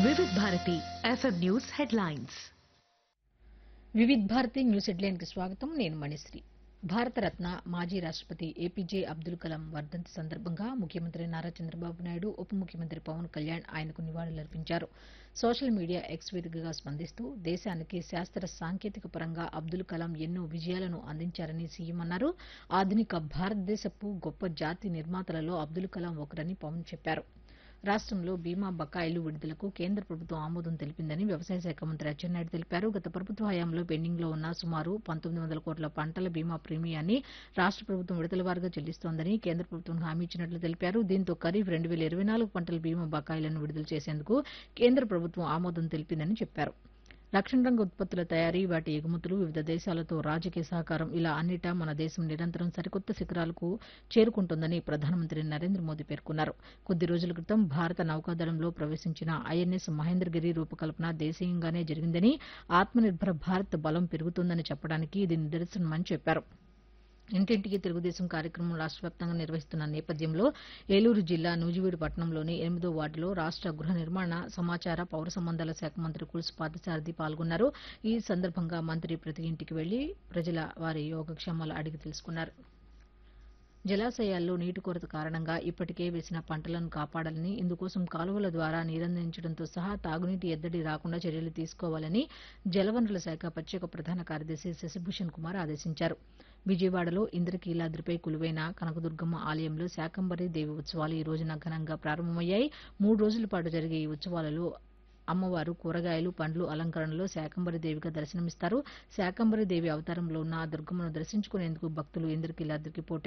Vividh Bharati FM news headlines Vividh Bharati news హెడ్లైన్కి స్వాగతం నేను మణిశ్రీ భారతరత్న మాజీ రాష్ట్రపతి ఏపీజే అబ్దుల్ కలాం వర్ధంతి సందర్భంగా ముఖ్యమంత్రి నారా చంద్రబాబు నాయుడు ఉప ముఖ్యమంత్రి పవన్ కళ్యాణ్ ఆయనకు నివాళులర్పించారు సోషల్ మీడియా ఎక్స్ వేదికగా స్పందిస్తూ దేశానికి శాస్త్ర సాంకేతిక పరంగా అబ్దుల్ కలాం ఎన్నో విజయాలను అందించారని సీఎం అన్నారు ఆధునిక భారతదేశపు గొప్ప జాతి నిర్మాతలలో అబ్దుల్ కలాం ఒకరని పవన్ చెప్పారు రాష్ట్రంలో బీమా బకాయిలు విడుదలకు కేంద్ర ప్రభుత్వం ఆమోదం తెలిపిందని వ్యవసాయ శాఖ మంత్రి అచ్చెన్నాయుడు తెలిపారు గత ప్రభుత్వ హయాంలో పెండింగ్ లో ఉన్న సుమారు పంతొమ్మిది వందల కోట్ల పంటల బీమా ప్రీమియాన్ని రాష్ట్ర ప్రభుత్వం విడతల వారీగా చెల్లిస్తోందని కేంద్ర ప్రభుత్వం హామీ ఇచ్చినట్లు తెలిపారు దీంతో ఖరీఫ్ రెండు వేల ఇరవై నాలుగు పంటల బీమా బకాయిలను విడుదల చేసేందుకు కేంద్ర ప్రభుత్వం ఆమోదం తెలిపిందని చెప్పారు రక్షణ రంగ ఉత్పత్తుల తయారీ వాటి ఎగుమతులు వివిధ దేశాలతో రాజకీయ సహకారం ఇలా అన్నిటా మన దేశం నిరంతరం సరికొత్త శిఖరాలకు చేరుకుంటోందని ప్రధానమంత్రి నరేంద్ర మోదీ పేర్కొన్నారు కొద్ది రోజుల క్రితం భారత నౌకాదళంలో ప్రవేశించిన ఐఎన్ఎస్ మహేంద్రగిరి రూపకల్పన దేశీయంగానే జరిగిందని ఆత్మనిర్భర భారత్ బలం పెరుగుతుందని చెప్పడానికి ఇది నిదర్శనమని చెప్పారు ఇంటింటికి తెలుగుదేశం కార్యక్రమం రాష్ట్ర వ్యాప్తంగా నిర్వహిస్తున్న నేపథ్యంలో ఏలూరు జిల్లా నూజివీడు పట్టణంలోని ఎనిమిదో వార్డులో రాష్ట్ర గృహ నిర్మాణ సమాచార పౌర సంబంధాల శాఖ మంత్రి కుల్స్ పార్థసారథి పాల్గొన్నారు ఈ సందర్భంగా మంత్రి ప్రతి ఇంటికి వెళ్లి ప్రజల వారి యోగక్షేమాలు అడిగి తెలుసుకున్నారు జలాశయాల్లో నీటి కొరత కారణంగా ఇప్పటికే వేసిన పంటలను కాపాడాలని ఇందుకోసం కాలువల ద్వారా నీరందించడంతో సహా తాగునీటి ఎద్దడి రాకుండా చర్యలు తీసుకోవాలని జలవనరుల శాఖ ప్రత్యేక ప్రధాన కార్యదర్శి శశిభూషణ్ కుమార్ ఆదేశించారు విజయవాడలో ఇంద్రకీలాద్రిపై కొలువైన కనకదుర్గమ్మ ఆలయంలో శాకంబరి దేవి ఉత్సవాలు ఈ రోజున ఘనంగా ప్రారంభమయ్యాయి మూడు రోజుల పాటు జరిగే ఈ ఉత్సవాలలో అమ్మవారు కూరగాయలు పండ్లు అలంకరణలో శాకంబరి దేవిగా దర్శనమిస్తారు శాకంబరి దేవి అవతారంలో ఉన్న ఆ దుర్గమ్మను దర్శించుకునేందుకు భక్తులు ఇంద్రకీలాద్రికి పోటీ